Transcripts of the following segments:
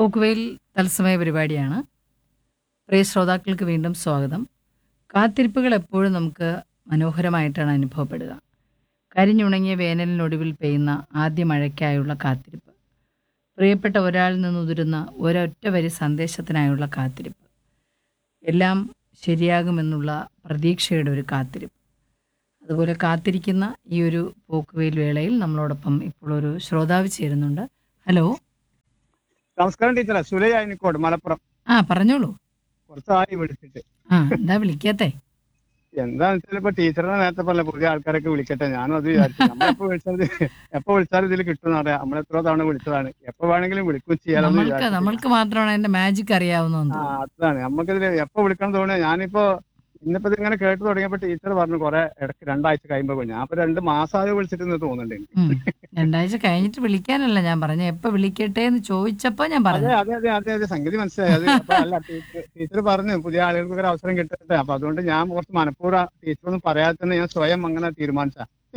പോക്കുവെയിൽ തത്സമയ പരിപാടിയാണ് പ്രിയ ശ്രോതാക്കൾക്ക് വീണ്ടും സ്വാഗതം കാത്തിരിപ്പുകൾ എപ്പോഴും നമുക്ക് മനോഹരമായിട്ടാണ് അനുഭവപ്പെടുക കരിഞ്ഞുണങ്ങിയ വേനലിനൊടുവിൽ പെയ്യുന്ന ആദ്യ മഴയ്ക്കായുള്ള കാത്തിരിപ്പ് പ്രിയപ്പെട്ട ഒരാളിൽ നിന്നുതിരുന്ന ഒരൊറ്റ വരി സന്ദേശത്തിനായുള്ള കാത്തിരിപ്പ് എല്ലാം ശരിയാകുമെന്നുള്ള പ്രതീക്ഷയുടെ ഒരു കാത്തിരിപ്പ് അതുപോലെ കാത്തിരിക്കുന്ന ഈ ഒരു പോക്കുവെയിൽ വേളയിൽ നമ്മളോടൊപ്പം ഇപ്പോൾ ഒരു ശ്രോതാവ് ചേരുന്നുണ്ട് ഹലോ നമസ്കാരം ടീച്ചറെ സുലൈ അയനിക്കോട് മലപ്പുറം ആ പറഞ്ഞോളൂ കുറച്ചായി വിളിച്ചിട്ട് ആ എന്താ വിളിക്കാത്തെ എന്താന്ന് വെച്ചാൽ ഇപ്പൊ ടീച്ചറിനെ നേരത്തെ പറഞ്ഞ പുതിയ ആൾക്കാരൊക്കെ വിളിക്കട്ടെ ഞാനും അത് വിചാരിച്ചു നമ്മളെപ്പോ വിളിച്ചത് എപ്പോ വിളിച്ചാലും ഇതിൽ കിട്ടുമെന്ന് അറിയാം നമ്മൾ എത്ര തവണ വിളിച്ചതാണ് എപ്പോ വേണമെങ്കിലും വിളിക്കും ചെയ്യാമെന്ന് നമ്മൾക്ക് വിചാരിച്ചു നമ്മൾക്ക് മാത്രമാണ് അതിന്റെ മാജിക് അറിയാവുന്നതെന്ന് ആ തോന്നുന്നു. അതാണ് നമുക്കിതിൽ എപ്പോ വിളിക്കണം തോന്നുന്നത് ഞാനിപ്പോ ഇന്നിപ്പോ ഇതിങ്ങനെ കേട്ട് തുടങ്ങിയപ്പോ ടീച്ചർ പറഞ്ഞു കുറെ ഇടയ്ക്ക് രണ്ടാഴ്ച കഴിയുമ്പോ ഞാൻ ഇപ്പൊ രണ്ട് മാസമായി വിളിച്ചിട്ട് തോന്നുന്നുണ്ട് എനിക്ക്. ഉം. രണ്ടാഴ്ച കഴിഞ്ഞിട്ട് വിളിക്കാനല്ല ഞാൻ പറഞ്ഞ എപ്പോ വിളിക്കട്ടെ എന്ന് ചോദിച്ചപ്പോ ഞാൻ അതെ പറഞ്ഞു അതെ അതെ അതെ അതെ സംഗതി മനസ്സിലായി അത് അപ്പൊ അല്ല ടീച്ചർ ടീച്ചർ പറഞ്ഞു പുതിയ ആളുകൾക്ക് ഒരു അവസരം കിട്ടട്ടെ അപ്പൊ അതുകൊണ്ട് ഞാൻ കുറച്ച് മനഃപൂർവ്വം ടീച്ചറൊന്നും പറയാതെ തന്നെ ഞാൻ സ്വയം അങ്ങനെ തീരുമാനിച്ച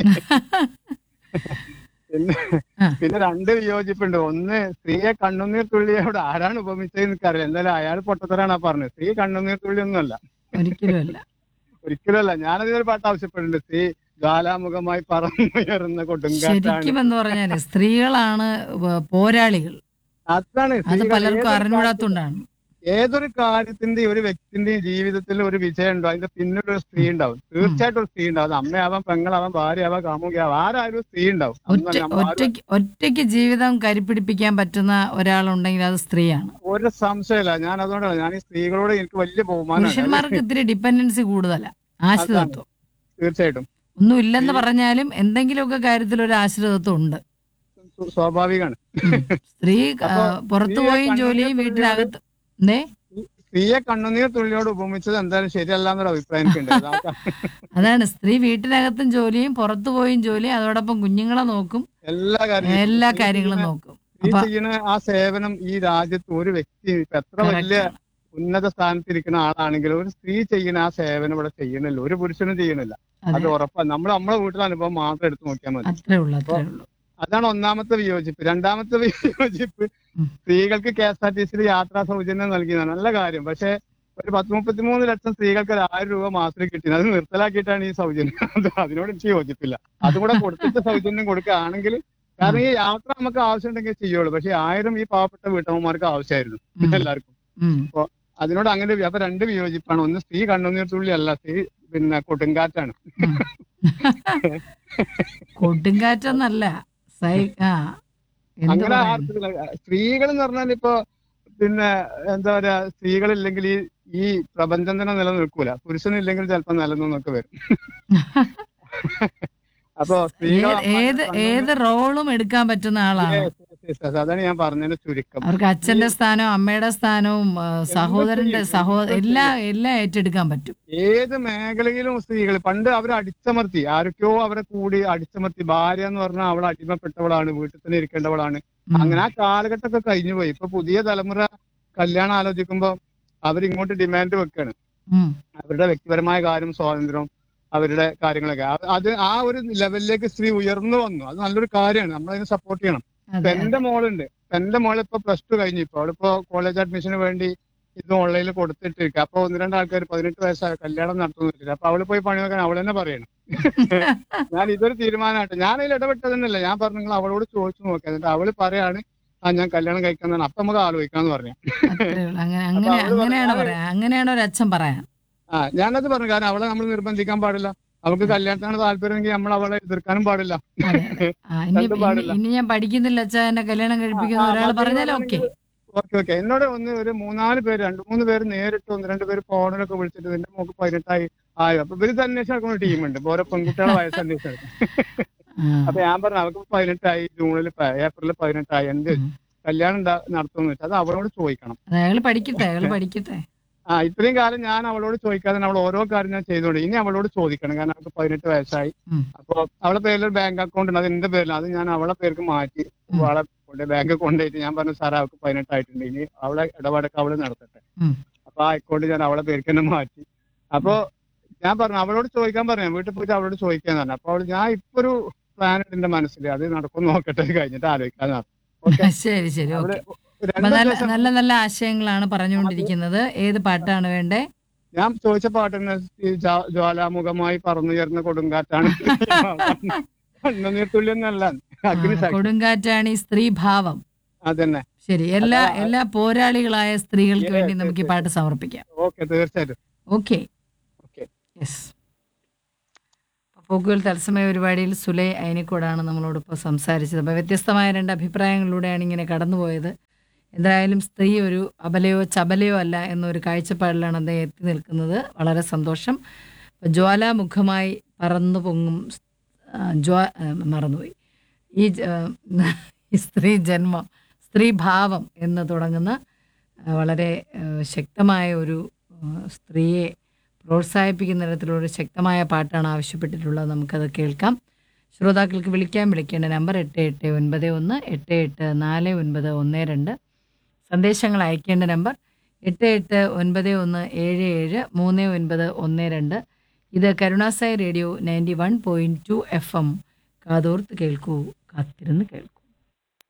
പിന്നെ ആ. പിന്നെ രണ്ട് വിയോജിപ്പുണ്ട് ഒന്ന് സ്ത്രീയെ കണ്ണുനീർ തുള്ളിയോട് ആരാണ് ഉപമിച്ചതെന്ന് എനിക്കറിയില്ല എന്തായാലും അയാൾ പൊട്ടത്തരാണ് ആ പറഞ്ഞത് സ്ത്രീ കണ്ണുനീർ തുള്ളി ഒന്നുമല്ല ഒരിക്കലും അല്ല ഒരിക്കലും അല്ല ഞാനതിനൊരു പാട്ട് ആവശ്യപ്പെടുന്നുണ്ട് സ്ത്രീ ജ്വാലാമുഖമായി പറന്നുയർന്ന കൊടുങ്കാറ്റാണ് ശരിക്കും എന്ന് പറഞ്ഞാല് സ്ത്രീകളാണ് വ- പോരാളികൾ അതാണ് അത് സ്ത്രീകൾ പലർക്കും ഏതൊരു അറിഞ്ഞൂടാത്തോണ്ടാണ് ഏതൊരു കാര്യത്തിന്റെ ഒരു വ്യക്തിന്റെയും ജീവിതത്തിൽ ഒരു വിജയം ഉണ്ടോ അതിന്റെ പിന്നിലൊരു സ്ത്രീ ഉണ്ടാവും തീർച്ചയായിട്ടും ഒരു സ്ത്രീ ഉണ്ടാവും അത് അമ്മയാവാം പെങ്ങളാവാം ഭാര്യയാവാം കാമുകയാവാം ആരായാലും ഒരു സ്ത്രീ ഉണ്ടാവും ഒറ്റ അതൊന്നും നമ്മൾ ആരും- ഒറ്റയ്ക്ക് ഒറ്റയ്ക്ക് ജീവിതം കരിപ്പിടിപ്പിക്കാൻ പറ്റുന്ന ഒരാളുണ്ടെങ്കിൽ അത് സ്ത്രീയാണ് ഒരു സംശയമില്ല ഞാൻ അതുകൊണ്ടാണ് ഞാൻ ഈ സ്ത്രീകളോട് എനിക്ക് വലിയ ബഹുമാനമാണ് പുരുഷന്മാർക്ക് ഇത്തിരി ഡിപ്പെൻഡൻസി കൂടുതലാ ആശ്രിതത്വം തീർച്ചയായിട്ടും ഒന്നും ഇല്ലെന്ന് പറഞ്ഞാലും എന്തെങ്കിലുമൊക്കെ കാര്യത്തിൽ ഒരു ആശ്രിതത്വം ഉണ്ട് സ്വ- സ്വാഭാവികമാണ് ഉം. സ്ത്രീ ആ, അപ്പൊ പുറത്തു സ്ത്രീയെ പോയും ജോലിയും കണ്ണുനീർ വീട്ടിനകത്ത് എന്തേ സ്ത്രീയെ കണ്ണുനീർ തുള്ളിയോട് ഉപമിച്ചത് എന്തായാലും ശരിയല്ല എന്നൊരു അഭിപ്രായം എനിക്കുണ്ട് അതാ- അതാണ് സ്ത്രീ വീട്ടിനകത്തും ജോലിയും പുറത്തു പോയും ജോലിയും അതോടൊപ്പം കുഞ്ഞുങ്ങളെ നോക്കും എല്ലാ കാര്യങ്ങളും എല്ലാ സ്ത്രീ കാര്യങ്ങളും ചെയ്യുന്ന- നോക്കും സ്ത്രീ അപ്പൊ ചെയ്യുന്ന ആ സേവനം ഈ രാജ്യത്ത് ഒരു വ്യക്തി ഇപ്പൊ എത്ര correct വലിയ ആണ്. ഉന്നത സ്ഥാനത്തിരിക്കുന്ന ആളാണെങ്കിലും ഒരു സ്ത്രീ ചെയ്യുന്ന ആ സേവനം ഇവിടെ ചെയ്യണില്ല ഒരു പുരുഷനും ചെയ്യണില്ല അത് അതെ ഉറപ്പാണ് നമ്മൾ നമ്മളെ വീട്ടിലെ അനുഭവം മാത്രം എടുത്തു നോക്കിയാൽ മതി അത്രേ ഉള്ളൂ അത്രേ ഉള്ളൂ അതാണ് ഒന്നാമത്തെ വിയോജിപ്പ് രണ്ടാമത്തെ വിയോജിപ്പ് ഉം. സ്ത്രീകൾക്ക് കെ എസ് ആർ ടി സിയിൽ യാത്രാ സൗജന്യം നൽകിയതാണ് നല്ല കാര്യം പക്ഷെ ഒരു പത്ത് മുപ്പത്തിമൂന്ന് ലക്ഷം സ്ത്രീകൾക്ക് ഒരു ആയിരം രൂപ മാസത്തിൽ കിട്ടിയത് അത് നിർത്തലാക്കിയിട്ടാണ് ഈ സൗജന്യം അത് അതിനോട് എനിക്ക് യോജിപ്പില്ല അതും കൂടെ കൊടുത്തിട്ട് സൗജന്യം കൊടുക്കുകയാണെങ്കിൽ കാരണം ഈ യാത്ര നമുക്ക് ആവശ്യമുണ്ടെങ്കിൽ ചെയ്യുള്ളൂ പക്ഷെ ഈ ആയിരം ഈ പാവപ്പെട്ട വീട്ടമ്മമാർക്ക് ആവശ്യമായിരുന്നു ഉം. എല്ലാവർക്കും ഉം. അതിനോട് അങ്ങനെ ഒരു- അപ്പൊ രണ്ട് വിയോജിപ്പാണ് ഒന്ന് സ്ത്രീ കണ്ണുനീർ തുള്ളി അല്ല സ്ത്രീ പിന്നെ കൊടുങ്കാറ്റാണ് ഉം. കൊടുങ്കാറ്റൊന്നല്ല സൈ ആ എന്ത് അങ്ങനെ പറയാൻ സ്ത്രീകൾ എന്ന് പറഞ്ഞാൽ ഇപ്പൊ പിന്നെ എന്താ പറയാ സ്ത്രീകളില്ലെങ്കിൽ ഈ ഈ പ്രപഞ്ചം തന്നെ നിലനിൽക്കൂല പുരുഷനില്ലെങ്കിൽ ചിലപ്പോ നിലനിന്നൊക്കെ വരും അപ്പൊ സ്ത്രീകൾ ഏത് ഏത് ഏത് റോളും എടുക്കാൻ പറ്റുന്ന ആളാണ് അതാണ് ഞാൻ പറഞ്ഞതിന്റെ ചുരുക്കം അവർക്ക് അച്ഛന്റെ സ്ഥാനവും അമ്മയുടെ സ്ഥാനവും ആ, സഹോദരന്റെ സഹോ എല്ലാം എല്ലാം ഏറ്റെടുക്കാൻ പറ്റും ഏത് മേഖലയിലും സ്ത്രീകൾ പണ്ട് അവരെ അടിച്ചമർത്തി ആരൊക്കെയോ അവരെ കൂടി അടിച്ചമർത്തി ഭാര്യ എന്ന് പറഞ്ഞാൽ അവൾ അടിമപ്പെട്ടവളാണ് വീട്ടിൽ തന്നെ ഇരിക്കേണ്ടവളാണ് ഉം. അങ്ങനെ ആ കാലഘട്ടമൊക്കെ കഴിഞ്ഞു പോയി ഇപ്പൊ പുതിയ തലമുറ കല്യാണം ആലോചിക്കുമ്പോ അവരിങ്ങോട്ട് ഡിമാൻഡ് വെക്കാണ് ഉം. അവരുടെ വ്യക്തിപരമായ കാര്യം സ്വാതന്ത്ര്യം അവരുടെ കാര്യങ്ങളൊക്കെ അത് അത് ആ ഒരു ലെവലിലേക്ക് സ്ത്രീ ഉയർന്നു വന്നു അത് നല്ലൊരു കാര്യമാണ് നമ്മളതിനെ സപ്പോർട്ട് ചെയ്യണം ഇപ്പൊ അതെ എന്റെ മോളുണ്ട് ഇപ്പൊ എന്റെ മോള് ഇപ്പൊ പ്ലസ് ടു കഴിഞ്ഞു ഇപ്പൊ അവളിപ്പോ കോളേജ് അഡ്മിഷന് വേണ്ടി ഇത് ഓൺലൈനിൽ കൊടുത്തിട്ടിരിക്കുക അപ്പൊ ഒന്ന് രണ്ട് ആൾക്കാർ പതിനെട്ട് വയസ്സായ കല്യാണം നടത്തുന്നില്ല അപ്പൊ അവള് പോയി പണി നോക്കാൻ അവൾ തന്നെ പറയണം ഞാൻ ഇതൊരു തീരുമാനമായിട്ട് ഞാൻ അതിൽ ഇടപെട്ടതെന്നല്ല ഞാൻ പറഞ്ഞു നിങ്ങൾ അവളോട് ചോദിച്ചു നോക്കി എന്നിട്ട് അവള് പറയാണ് ആ ഞാൻ കല്യാണം കഴിക്കുന്നതാണ് അപ്പൊ നമുക്ക് ആലോചിക്കാന്ന് പറഞ്ഞു അത്രേ ഉള്ളൂ അങ്ങനെ അങ്ങനെ അവള് പറഞ്ഞു, അങ്ങനെയാണ് "ഞാൻ- പറയാ അങ്ങനെയാണ് ഒരു അച്ഛൻ പറയാൻ ആ ഞാനത് പറഞ്ഞു കാരണം അവളെ നമ്മൾ നിർബന്ധിക്കാൻ പാടില്ല അവൾക്ക് കല്യാണത്തിനാണ് താല്പര്യമെങ്കിൽ നമ്മൾ അവളെ എതിർക്കാനും പാടില്ല അതെ ആ, ഇനി രണ്ടും പാടില്ല. ഇനി- ഇനി ഞാൻ പഠിക്കുന്നില്ല അച്ഛാ എന്നെ കല്യാണം കഴിപ്പിക്കുന്ന ആ, ഒരാൾ മതി പറഞ്ഞാൽ ഓക്കെ ഓക്കെ ഓക്കെ എന്നോട് ഒന്ന് ഒരു മൂന്നാല് പേര് രണ്ട് മൂന്ന് പേര് നേരിട്ട് ഒന്ന് രണ്ട് പേര് ഫോണിലൊക്കെ വിളിച്ചിട്ട് നിന്റെ മോക്ക് പതിനെട്ടായി ആയോ അപ്പൊ ഇവര് അന്വേഷണം നടക്കുന്ന ടീമുണ്ട് ഇപ്പൊ ഓരോ പെൺകുട്ടികളെ വയസ്സ് അന്വേഷണം അപ്പൊ ഞാൻ പറഞ്ഞു അവർക്ക് പതിനെട്ടായി ജൂണിൽ ഏപ്രിലിൽ പതിനെട്ടായി എന്ത് കല്യാണം ഉണ്ടാ- നടത്തുമെന്ന് വെച്ചാൽ അത് അവളോട് ചോദിക്കണം അയാൾ പഠിക്കട്ടെ അയാൾ പഠിക്കട്ടെ ആ ഇത്രയും കാലം ഞാൻ അവളോട് ചോദിക്കാതെ അവൾ ഓരോ കാര്യം ഞാൻ ചെയ്തോണ്ട് ഇനി അവളോട് ചോദിക്കണം കാരണം അവൾക്ക് പതിനെട്ട് വയസ്സായി ഉം. അപ്പൊ അവളെ പേരിൽ ഒരു ബാങ്ക് അക്കൗണ്ട് ഉണ്ട് അത് എന്റെ പേരിലാണ് അത് ഞാൻ അവളെ പേർക്ക് മാറ്റി ഉം. അവളെ കൊണ്ട് ബാങ്ക് കൊണ്ടുപോയിട്ട് ഞാൻ പറഞ്ഞു സാറേ അവൾക്ക് പതിനെട്ടായിട്ടുണ്ട് ഇനി അവളെ ഇടപാടൊക്കെ അവള് നടത്തട്ടെ ഉം. അപ്പൊ ആ അക്കൗണ്ട് ഞാൻ അവളെ പേർക്ക് തന്നെ മാറ്റി അപ്പൊ ഞാൻ പറഞ്ഞു അവളോട് ചോദിക്കാൻ പറഞ്ഞു വീട്ടിൽ പോയിട്ട് അവളോട് ചോദിക്കാന്ന് പറഞ്ഞു അപ്പൊ അവള് ഞാൻ ഇപ്പൊ ഒരു പ്ലാൻ ഉണ്ട് എന്റെ മനസ്സിൽ അത് നടക്കും നോക്കട്ടെ കഴിഞ്ഞിട്ട് ആലോചിക്കാന്ന് പറഞ്ഞു ഓക്കെ ശരി ശരി അവള് ഓക്കെ അപ്പൊ രണ്ട് നല്ല ദിവസം നല്ല നല്ല ആശയങ്ങളാണ് പറഞ്ഞുകൊണ്ടിരിക്കുന്നത് ഏത് പാട്ടാണ് വേണ്ടേ ഞാൻ ചോദിച്ച പാട്ടിന് ഈ ജാ- ജ്വാലാമുഖമായി പറന്നുയർന്ന കൊടുങ്കാറ്റാണ് കണ്ണുനീർത്തുള്ളിയൊന്നല്ല അഗ്നി സാക്ഷി കൊടുങ്കാറ്റാണ് ഈ സ്ത്രീ ഭാവം അതന്നെ ശരി എല്ലാ എല്ലാ പോരാളികളായ സ്ത്രീകൾക്ക് വേണ്ടി നമുക്ക് ഈ പാട്ട് സമർപ്പിക്കാം ഓക്കെ തീർച്ചയായിട്ടും ഓക്കെ ഓക്കെ യെസ് പോക്കുകൾ തത്സമയ പരിപാടിയിൽ സുലൈ അയനിക്കോടാണ് നമ്മളോടൊപ്പം സംസാരിച്ചത് അപ്പോൾ വ്യത്യസ്തമായ രണ്ട് അഭിപ്രായങ്ങളിലൂടെയാണ് ഇങ്ങനെ കടന്നുപോയത് എന്തായാലും സ്ത്രീ ഒരു അബലയോ ചബലയോ അല്ല എന്നൊരു കാഴ്ചപ്പാടിലാണ് അദ്ദേഹം എത്തി നിൽക്കുന്നത് വളരെ സന്തോഷം അപ്പോൾ ജ്വാലാമുഖമായി പറന്നു പൊങ്ങും ആ, ജ്വാ ആ, മറന്നുപോയി ഈ ജ- ആ, ഈ സ്ത്രീ ജന്മം സ്ത്രീ ഭാവം എന്ന് തുടങ്ങുന്ന ആ, വളരെ ആ, ശക്തമായ ഒരു ആ, സ്ത്രീയെ പ്രോത്സാഹിപ്പിക്കുന്ന തരത്തിലുള്ള ശക്തമായ പാട്ടാണ് ആവശ്യപ്പെട്ടിട്ടുള്ളത് നമുക്കത് കേൾക്കാം ശ്രോതാക്കൾക്ക് വിളിക്കാൻ വിളിക്കേണ്ട നമ്പർ എട്ട് എട്ട് ഒൻപത് ഒന്ന് എട്ട് എട്ട് നാല് ഒൻപത് ഒന്ന് രണ്ട് സന്ദേശങ്ങൾ അയക്കേണ്ട നമ്പർ എട്ട് എട്ട് ഒൻപത് ഒന്ന് ഏഴ് ഏഴ് മൂന്ന് ഒൻപത് ഒന്ന് രണ്ട് ഇത് Karunasai radio ninety one point two F M കാതോർത്ത് കേൾക്കൂ കാത്തിരുന്ന് കേൾക്കൂ